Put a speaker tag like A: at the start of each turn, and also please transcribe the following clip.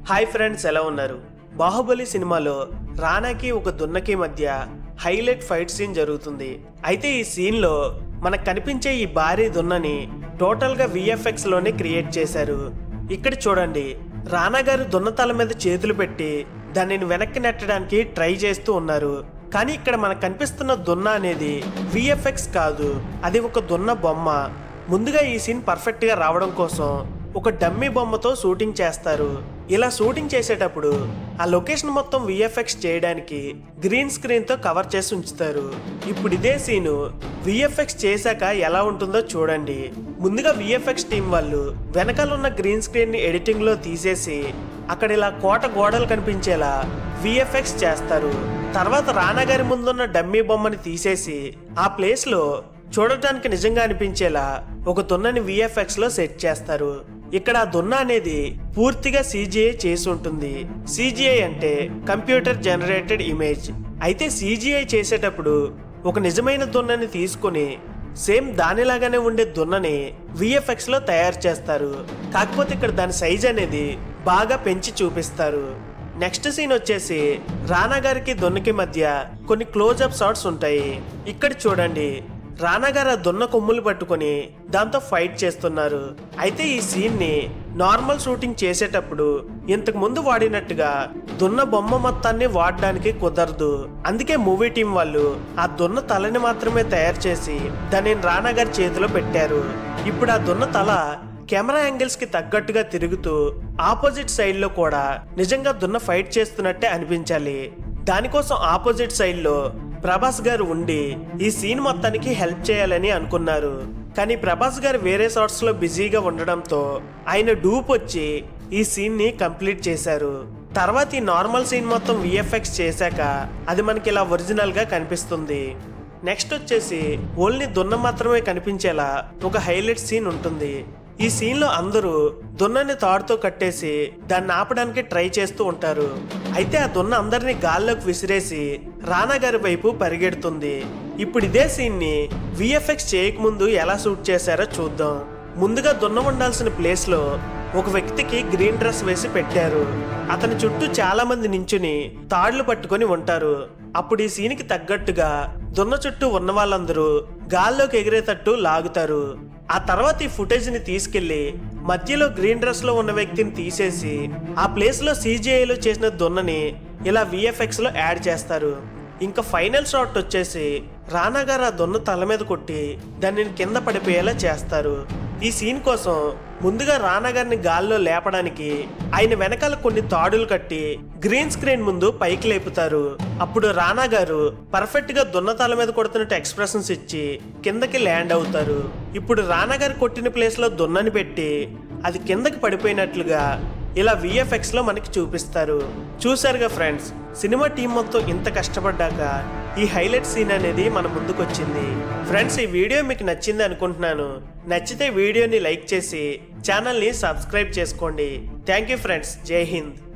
A: hi friends ఎలా ఉన్నారు బాహుబలి సినిమాలో రానాకి ఒక దున్నకి మధ్య హైలైట్ ఫైట్ సీన్ జరుగుతుంది అయితే ఈ సీన్ లో మనకు కనిపించే ఈ భారీ దున్నని టోటల్ గా విఎఫ్ఎక్స్ లోనే క్రియేట్ చేశారు ఇక్కడ చూడండి రానా గారు దున్న తల మీద చేతులు పెట్టి దానిని వెనక్కి నెట్టడానికి ట్రై చేస్తూ ఉన్నారు కానీ ఇక్కడ మనకు కనిపిస్తున్న దున్న అనేది విఎఫ్ఎక్స్ కాదు అది ఒక దున్న బొమ్మ ముందుగా ఈ సీన్ పర్ఫెక్ట్ గా రావడం కోసం ఒక డమ్మీ బొమ్మతో షూటింగ్ చేస్తారు ఇలా షూటింగ్ చేసేటప్పుడు ఆ లొకేషన్ మొత్తం విఎఫ్ఎక్స్ చేయడానికి గ్రీన్ స్క్రీన్ తో కవర్ చేసి ఉంచుతారు ఇప్పుడు ఇదే సీను విఎఫ్ఎక్స్ చేశాక ఎలా ఉంటుందో చూడండి ముందుగా విఎఫ్ఎక్స్ టీం వాళ్ళు వెనకాల ఉన్న గ్రీన్ స్క్రీన్ ని ఎడిటింగ్ లో తీసేసి అక్కడ ఇలా కోట గోడలు కనిపించేలా విఎఫ్ఎక్స్ చేస్తారు తర్వాత రానా గారి ముందున్న డమ్మీ బొమ్మని తీసేసి ఆ ప్లేస్ లో చూడటానికి నిజంగా అనిపించేలా ఒక దున్నని విఎఫ్ఎక్స్ లో సెట్ చేస్తారు ఇక్కడ ఆ దున్న అనేది పూర్తిగా సీజీఐ చేసి ఉంటుంది సీజీఐ అంటే కంప్యూటర్ జనరేటెడ్ ఇమేజ్ అయితే సీజీఐ చేసేటప్పుడు ఒక నిజమైన దున్నని తీసుకొని సేమ్ దానిలాగానే ఉండే దున్నని విఎఫ్ఎక్స్ లో తయారు చేస్తారు కాకపోతే ఇక్కడ దాని సైజ్ అనేది బాగా పెంచి చూపిస్తారు నెక్స్ట్ సీన్ వచ్చేసి రానా గారికి దున్నకి మధ్య కొన్ని క్లోజ్అప్ షాట్స్ ఉంటాయి ఇక్కడ చూడండి రానా గారు ఆ దున్న కొమ్ములు పట్టుకొని దాంతో ఫైట్ చేస్తున్నారు అయితే ఈ సీన్ ని నార్మల్ షూటింగ్ చేసేటప్పుడు ఇంతకు ముందు వాడినట్టుగా దున్న బొమ్మ మొత్తాన్ని వాడడానికి కుదరదు అందుకే మూవీ టీం వాళ్ళు ఆ దున్న తలని మాత్రమే తయారు చేసి దానిని రానా గారి చేతిలో పెట్టారు ఇప్పుడు ఆ దున్న తల కెమెరా యాంగిల్స్ కి తగ్గట్టుగా తిరుగుతూ ఆపోజిట్ సైడ్ లో కూడా నిజంగా దున్న ఫైట్ చేస్తున్నట్టే అనిపించాలి దానికోసం ఆపోజిట్ సైడ్ లో ప్రభాస్ గారు ఉండి ఈ సీన్ మొత్తానికి హెల్ప్ చేయాలని అనుకున్నారు కానీ ప్రభాస్ గారు వేరే షాట్స్ లో బిజీగా ఉండడంతో ఆయన డూప్ వచ్చి ఈ సీన్ ని కంప్లీట్ చేశారు తర్వాత ఈ నార్మల్ సీన్ మొత్తం విఎఫ్ఎక్స్ చేశాక అది మనకి ఇలా ఒరిజినల్ గా కనిపిస్తుంది నెక్స్ట్ వచ్చేసి ఓన్లీ దున్న మాత్రమే కనిపించేలా ఒక హైలైట్ సీన్ ఉంటుంది ఈ సీన్ లో అందరూ దున్నని తాడుతో కట్టేసి దాన్ని ఆపడానికి ట్రై చేస్తూ ఉంటారు అయితే ఆ దున్న అందరినీ గాల్లోకి విసిరేసి రానా గారి వైపు పరిగెడుతుంది ఇప్పుడు ఇదే సీన్ ని విఎఫ్ఎక్స్ చేయకముందు ఎలా షూట్ చేశారో చూద్దాం ముందుగా దున్న ఉండాల్సిన ప్లేస్ లో ఒక వ్యక్తికి గ్రీన్ డ్రెస్ వేసి పెట్టారు అతని చుట్టూ చాలా మంది నించుని తాళ్లు పట్టుకొని ఉంటారు అప్పుడు ఈ సీన్కి తగ్గట్టుగా దున్న చుట్టూ ఉన్న వాళ్ళందరూ గాల్లోకి ఎగిరేటట్టు లాగుతారు ఆ తర్వాత ఈ ఫుటేజ్ ని తీసుకెళ్లి మధ్యలో గ్రీన్ డ్రెస్ లో ఉన్న వ్యక్తిని తీసేసి ఆ ప్లేస్ లో లో చేసిన దున్నని ఇలా విఎఫ్ఎక్స్ లో యాడ్ చేస్తారు ఇంకా ఫైనల్ షాట్ వచ్చేసి రానా గారు ఆ దున్న తల మీద కొట్టి దానిని కింద పడిపోయేలా చేస్తారు ఈ సీన్ కోసం ముందుగా రానా గారిని గాల్లో లేపడానికి ఆయన వెనకాల కొన్ని తాడులు కట్టి గ్రీన్ స్క్రీన్ ముందు పైకి లేపుతారు అప్పుడు రానా గారు పర్ఫెక్ట్ గా దున్న తల మీద కొడుతున్నట్టు ఎక్స్ప్రెషన్స్ ఇచ్చి కిందకి ల్యాండ్ అవుతారు ఇప్పుడు రానా గారు కొట్టిన ప్లేస్ లో దున్నని పెట్టి అది కిందకి పడిపోయినట్లుగా ఇలా విఎఫ్ఎక్స్ లో మనకి చూపిస్తారు చూసారుగా ఫ్రెండ్స్ సినిమా టీం మొత్తం ఇంత కష్టపడ్డాక ఈ హైలైట్ సీన్ అనేది మన ముందుకొచ్చింది ఫ్రెండ్స్ ఈ వీడియో మీకు నచ్చింది అనుకుంటున్నాను నచ్చితే వీడియోని లైక్ చేసి ఛానల్ని సబ్స్క్రైబ్ చేసుకోండి థ్యాంక్ యూ ఫ్రెండ్స్ జై హింద్